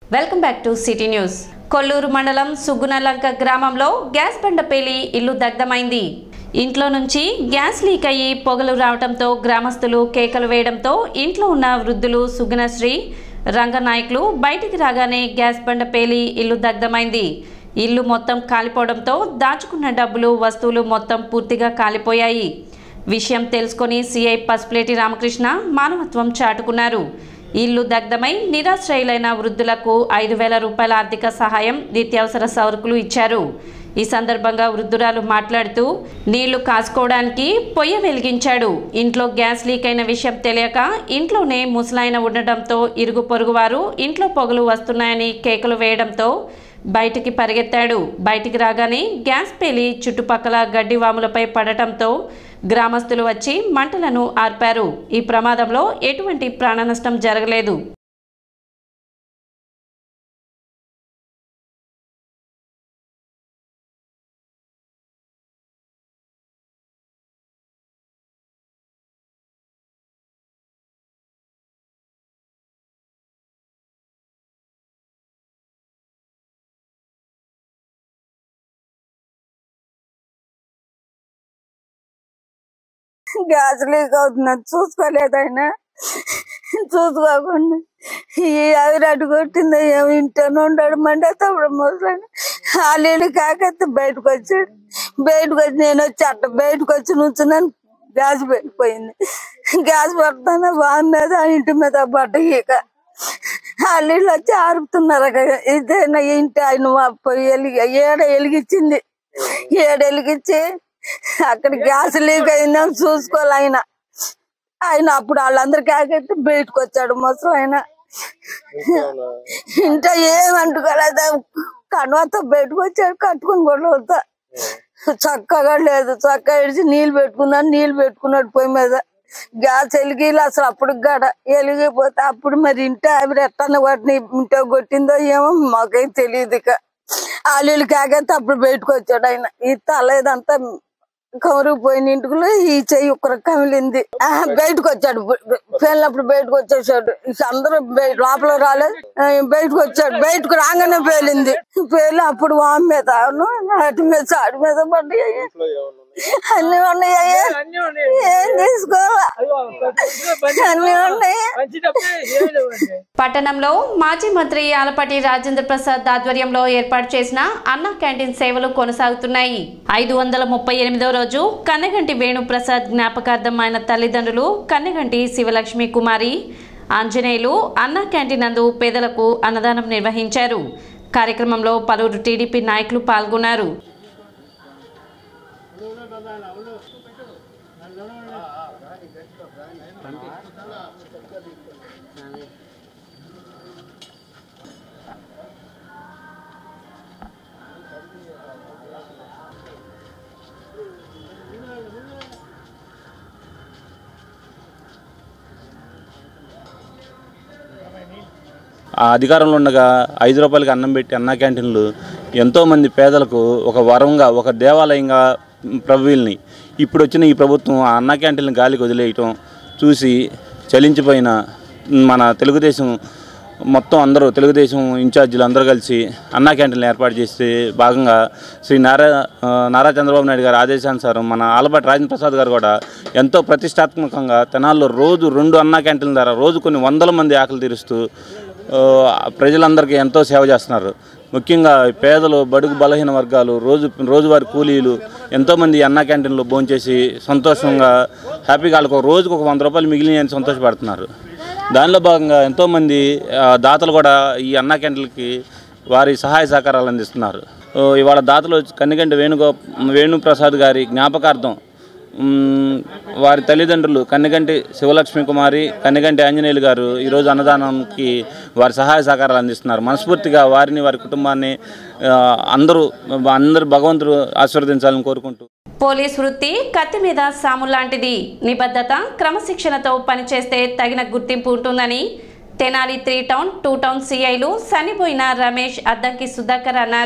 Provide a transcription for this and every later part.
Welcome back to city news Kolluru మండలం సుగుణలంక గ్రామంలో gas బండ పేలి ఇల్లు దగ్ధమైంది ఇంట్లో నుంచి గ్యాస్ లీక్ అయ్యి పొగలు రావడంతో గ్రామస్తులు కేకలు వేయడంతో ఇంట్లో ఉన్న వృద్ధులు సుగుణశ్రీ రంగనాయకులు బయటికి రాగానే గ్యాస్ బండ పేలి ఇల్లు దగ్ధమైంది ఇల్లు మొత్తం కాలిపోవడంతో దాచుకున్న డబ్బులు వస్తువులు మొత్తం పూర్తిగా కాలిపోయాయి విషయం తెలుసుకొని సిఐ పసుపులేటి రామకృష్ణ మానవత్వం చాటుకున్నారు ఇల్లు దగ్ధమై నిరాశ్రయులైన వృద్ధులకు ఐదు వేల రూపాయల ఆర్థిక సహాయం నిత్యావసర సరుకులు ఇచ్చారు ఈ సందర్భంగా వృద్ధురాలు మాట్లాడుతూ నీళ్లు కాసుకోవడానికి పొయ్యి వెలిగించాడు ఇంట్లో గ్యాస్ లీక్ అయిన విషయం తెలియక ఇంట్లోనే ముసలాయన ఉండడంతో ఇరుగు పొరుగు వారు ఇంట్లో పొగలు వస్తున్నాయని కేకలు వేయడంతో బయటికి పరిగెత్తాడు బయటికి రాగానే గ్యాస్ పేలి చుట్టుపక్కల గడ్డి వాములపై పడటంతో గ్రామస్తులు వచ్చి మంటలను ఆర్పారు ఈ ప్రమాదంలో ఎటువంటి ప్రాణనష్టం జరగలేదు గ్యాస్ లీక్ అవుతుందని చూసుకోలేదు ఆయన చూసుకోకుండా ఈ ఆవిరాటు కొట్టిందో ఏమి ఇంట్లోనే ఉంటాడు మండే తప్పుడు ముసలాడు వాళ్ళు కాకెత్తి బయటకు వచ్చాడు బయటకు వచ్చి నేను వచ్చి అట్ట బయటకు వచ్చి నుంచున్నాను గ్యాస్ పెట్టిపోయింది గ్యాస్ పడుతున్నా బాగున్నది ఆ ఇంటి మీద పడ్డ ఇక వాళ్ళు వీళ్ళు వచ్చి ఆరుపుతున్నారు అక్కడ. ఇదేనా ఇంటి ఆయన మా పొయ్యి వెలిగి ఏడ వెలిగించింది ఏడ వెలిగించి అక్కడ గ్యాస్ లీక్ అయిందని చూసుకోవాలి ఆయన ఆయన అప్పుడు వాళ్ళందరికీ ఆకెత్తి బయటకు వచ్చాడు ముసలు ఆయన ఇంట ఏమంటుకోలేదు కనువతో బయటకు వచ్చాడు కట్టుకుని గొడవలతో చక్కగా లేదు చక్కగా ఇడిచి నీళ్ళు పెట్టుకున్నాడు నీళ్ళు పెట్టుకున్నాడు పొయ్యి మీద గ్యాస్ వెలిగిలు అసలు అప్పుడు గడ వెలిగిపోతే అప్పుడు మరి ఇంట ఆవిడ ఎట్టన్న వాటిని ఇంట్లో కొట్టిందో ఏమో మాకేం తెలియదు ఇక ఆలీలు కాకైతే అప్పుడు బయటకు వచ్చాడు ఆయన ఈ తల ఇదంతా కవరు పోయిన ఇంటికి ఈ చెయ్యి ఒక్కరు కమిలింది ఆ, బయటకు వచ్చాడు పేలినప్పుడు బయటకు వచ్చేసాడు ఇక అందరూ బయ- లోపల రాలేదు ఆ, బయటకు వచ్చాడు బయటకు రాగానే పేలింది పేలి అప్పుడు వామి మీద అవును, అటు మీద సాడి మీద పడ్డాయి అన్ని ఉన్నాయి ఏం తీసుకోవాలా అన్ని ఉన్నాయి పట్టణంలో మాజీ మంత్రి ఆలపాటి రాజేంద్ర ప్రసాద్ ఆధ్వర్యంలో ఏర్పాటు చేసిన అన్న క్యాంటీన్ సేవలు కొనసాగుతున్నాయి ఐదు వందల ముప్పై ఎనిమిదో రోజు కన్నెగంటి వేణుప్రసాద్ జ్ఞాపకార్థం ఆయన తల్లిదండ్రులు కన్నెగంటి శివలక్ష్మి కుమారి ఆంజనేయులు అన్న క్యాంటీన్ నందు పేదలకు అన్నదానం నిర్వహించారు కార్యక్రమంలో పలువురు టీడీపీ నాయకులు పాల్గొన్నారు ఆ అధికారంలో ఉండగా ఐదు రూపాయలకి అన్నం పెట్టి అన్న క్యాంటీన్లు ఎంతోమంది పేదలకు ఒక వరంగా ఒక దేవాలయంగా ప్రభువుల్ని ఇప్పుడు వచ్చిన ఈ ప్రభుత్వం ఆ అన్న క్యాంటీన్లు గాలికి వదిలేయటం చూసి చలించిపోయిన మన తెలుగుదేశం మొత్తం అందరూ తెలుగుదేశం ఇన్ఛార్జీలు అందరూ కలిసి అన్నా క్యాంటీన్లు ఏర్పాటు చేసి భాగంగా శ్రీ నారా ఆ, నారా చంద్రబాబు నాయుడు గారి ఆదేశానుసారం మన ఆలపాటి రాజేంద్ర ప్రసాద్ గారు కూడా ఎంతో ప్రతిష్టాత్మకంగా తెనాల్లో రోజు రెండు అన్నా క్యాంటీన్ల ద్వారా రోజు కొన్ని వందల మంది ఆకలి తీరుస్తూ ఆ, ప్రజలందరికీ ఎంతో సేవ చేస్తున్నారు ముఖ్యంగా పేదలు బడుగు బలహీన వర్గాలు రోజు రోజువారి కూలీలు ఎంతోమంది అన్నా క్యాంటీన్లో భోంచేసి సంతోషంగా హ్యాపీగా వాళ్ళకు ఒక రోజుకు ఒక వంద రూపాయలు మిగిలిన సంతోషపడుతున్నారు దానిలో భాగంగా ఎంతోమంది ఆ, దాతలు కూడా ఈ అన్నా క్యాంటీన్లకి వారి సహాయ సహకారాలు అందిస్తున్నారు ఓ, ఇవాళ దాతలు కన్నిగంటి వేణుగో వేణుప్రసాద్ గారి జ్ఞాపకార్థం మ్, వారి తల్లిదండ్రులు కన్నెగంటి శివలక్ష్మి కుమారి కన్నెగంటి ఆంజనేయులు గారు ఈరోజు అన్నదానంకి వారి సహాయ సహకారాలు అందిస్తున్నారు మనస్ఫూర్తిగా వారిని వారి కుటుంబాన్ని ఆ, అందరూ అందరూ భగవంతుడు ఆశీర్వదించాలని కోరుకుంటూ పోలీస్ వృత్తి కత్తి మీద సాము లాంటిది నిబద్ధత క్రమశిక్షణతో పనిచేస్తే తగిన గుర్తింపు ఉంటుందని Tenali three town two town సిఐలు సనిపోయిన రమేష్ అద్దంకి సుధాకర్ అన్నారు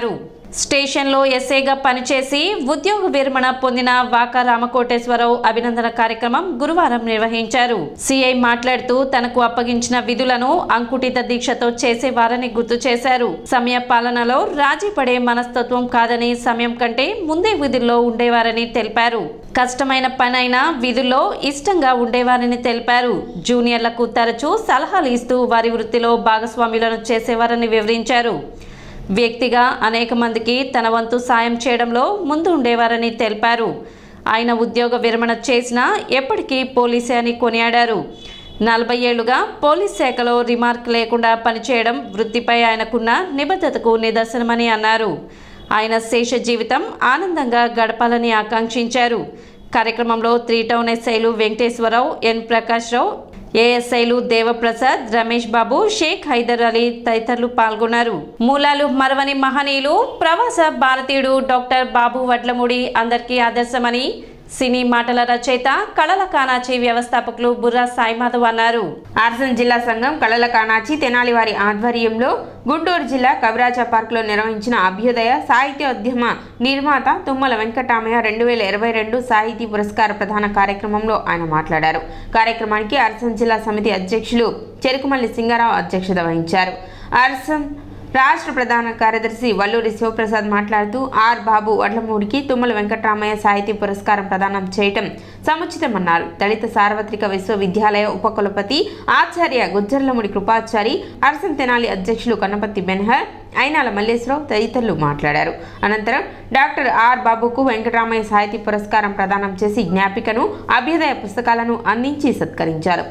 స్టేషన్లో ఎస్ఐగా పనిచేసి ఉద్యోగ విరమణ పొందిన వాకా రామకోటేశ్వరరావు అభినందన కార్యక్రమం గురువారం నిర్వహించారు సిఐ మాట్లాడుతూ తనకు అప్పగించిన విధులను అంకుటిత దీక్షతో చేసేవారని గుర్తు చేశారు సమయ పాలనలో రాజీ పడే మనస్తత్వం కాదని సమయం కంటే ముందే విధుల్లో ఉండేవారని తెలిపారు కష్టమైన పనైనా విధుల్లో ఇష్టంగా ఉండేవారని తెలిపారు జూనియర్లకు తరచూ సలహాలు ఇస్తూ వారి వృత్తిలో భాగస్వాములను చేసేవారని వివరించారు వ్యక్తిగా అనేక మందికి తన వంతు సాయం చేయడంలో ముందు ఉండేవారని తెలిపారు ఆయన ఉద్యోగ విరమణ చేసినా ఎప్పటికీ పోలీసే అని కొనియాడారు నలభై ఏళ్లుగా పోలీస్ శాఖలో రిమార్క్ లేకుండా పనిచేయడం వృత్తిపై ఆయనకున్న నిబద్ధతకు నిదర్శనమని అన్నారు ఆయన శేష జీవితం ఆనందంగా గడపాలని ఆకాంక్షించారు కార్యక్రమంలో త్రీ టౌన్ ఎస్ఐలు వెంకటేశ్వరరావు ఎన్ ప్రకాష్ రావు ఏఎస్ఐలు దేవప్రసాద్ రమేష్ బాబు షేక్ హైదర్ అలీ తదితరులు పాల్గొన్నారు మూలాలు మరవని మహనీయులు ప్రవాస భారతీయుడు డాక్టర్ బాబు వడ్లమూడి అందరికీ ఆదర్శమని సినీ మాటల రచయిత కళల కానాచి వ్యవస్థాపకులు బుర్రా సాయిమాధవ్ అన్నారు ఆర్సన్ జిల్లా సంఘం కళల కానాచి తెనాలి వారి ఆధ్వర్యంలో గుంటూరు జిల్లా కవిరాజ పార్కులో నిర్వహించిన అభ్యుదయ సాహిత్యోద్యమ నిర్మాత తుమ్మల వెంకటామయ్య రెండు వేల ఇరవై రెండు సాహితీ పురస్కార ప్రధాన కార్యక్రమంలో ఆయన మాట్లాడారు కార్యక్రమానికి ఆర్సన్ జిల్లా సమితి అధ్యక్షులు చెరుకుమల్లి సింగారావు అధ్యక్షత వహించారు ఆర్సన్ రాష్ట్ర ప్రధాన కార్యదర్శి వల్లూరి శివప్రసాద్ మాట్లాడుతూ ఆర్ బాబు వడ్లమూడికి తుమ్మల వెంకటరామయ్య సాహితీ పురస్కారం ప్రదానం చేయటం సముచితమన్నారు దళిత సార్వత్రిక విశ్వవిద్యాలయ ఉపకులపతి ఆచార్య గుజ్జర్లముడి కృపాచారి అరసం తెనాలి అధ్యక్షులు కన్నపత్తి బెన్హర్ అయినాల మల్లేశ్వరరావు తదితరులు మాట్లాడారు అనంతరం డాక్టర్ ఆర్ బాబుకు వెంకటరామయ్య సాహితీ పురస్కారం ప్రదానం చేసి జ్ఞాపికను అభ్యుదయ పుస్తకాలను అందించి సత్కరించారు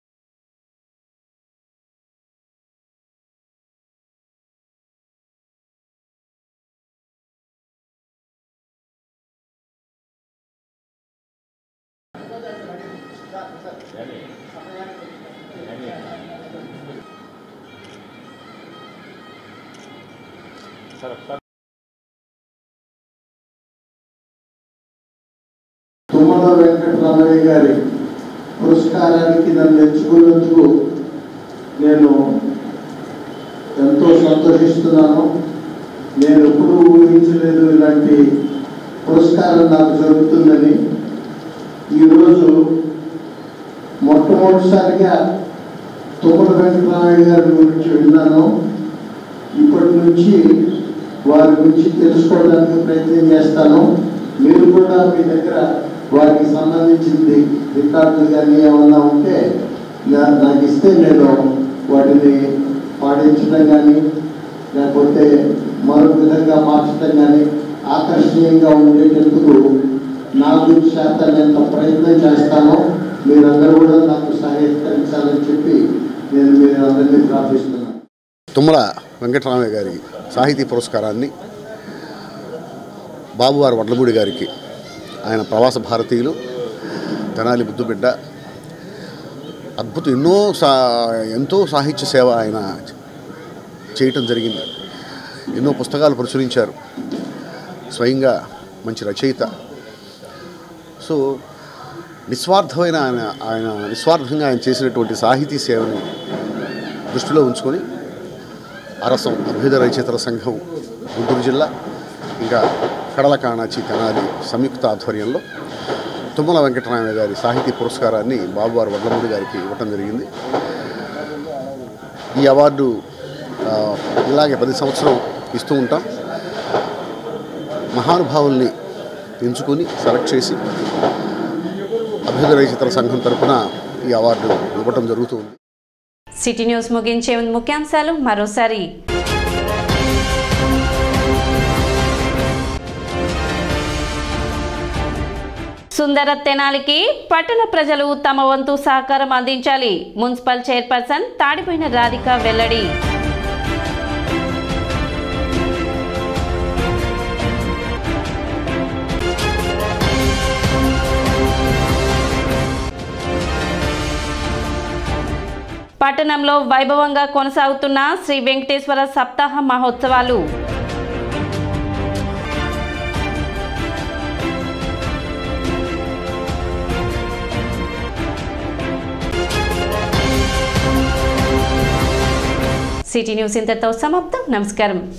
తుమ్మల వెంకటరామయ్య గారి పురస్కారానికి నన్ను ఎంచుకున్నందుకు నేను ఎంతో సంతోషిస్తున్నాను నేను ఎప్పుడూ ఊహించలేదు ఇలాంటి పురస్కారం నాకు జరుగుతుందని ఈరోజు మొట్టమొదటిసారిగా తుమ్మల వెంకటరామయ్య గారి గురించి విన్నాను ఇప్పటి నుంచి వారి గురించి తెలుసుకోవడానికి ప్రయత్నం చేస్తాను మీరు కూడా మీ దగ్గర వారికి సంబంధించింది రికార్డులు కానీ ఏమన్నా ఉంటే నా- నాకు ఇస్తే నేను వాటిని పాటించడం కానీ లేకపోతే మరొక విధంగా మార్చడం కానీ ఆకర్షణీయంగా ఉండేటందుకు నాలుగు శాతం ఎంత ప్రయత్నం చేస్తానో మీరందరూ కూడా నాకు సహకరించాలని చెప్పి నేను మీరు అందరినీ ప్రార్థిస్తున్నాను తుమ్మల వెంకటరామయ్య గారి సాహితీ పురస్కారాన్ని బాబువారి వడ్లమూడి గారికి ఆయన ప్రవాస భారతీయులు తెనాలి బుద్ధుబిడ్డ అద్భుతం ఎన్నో సా ఎంతో సాహిత్య సేవ ఆయన చేయటం జరిగింది ఎన్నో పుస్తకాలు ప్రచురించారు స్వయంగా మంచి రచయిత సో నిస్వార్థమైన ఆయన ఆయన నిస్వార్థంగా ఆయన చేసినటువంటి సాహితీ సేవని దృష్టిలో ఉంచుకొని అరసం అభ్యుదయ రచయితల సంఘం గుంటూరు జిల్లా ఇంకా కడల కాణాచి తెనాలి సంయుక్త ఆధ్వర్యంలో తుమ్మల వెంకటరామయ్య గారి సాహితీ పురస్కారాన్ని బాబువారి వడ్లమూడి గారికి ఇవ్వటం జరిగింది ఈ అవార్డు ఆ, ఇలాగే ప్రతి సంవత్సరం ఇస్తూ ఉంటాం మహానుభావుల్ని ఎంచుకొని సెలెక్ట్ చేసి అభ్యుదయ రచయితల సంఘం తరపున ఈ అవార్డు ఇవ్వటం జరుగుతుంది సిటీ న్యూస్ ముగించే ముందు ముఖ్యాంశాలు మరోసారి సుందర తెనాలికి పట్టణ ప్రజలు తమ వంతు సహకారం అందించాలి మున్సిపల్ చైర్పర్సన్ తాడిపోయిన రాధిక వెల్లడి పట్టణంలో వైభవంగా కొనసాగుతున్న శ్రీ వెంకటేశ్వర సప్తాహ మహోత్సవాలు సిటీ న్యూస్ ఇంతతో సమాప్తం నమస్కారం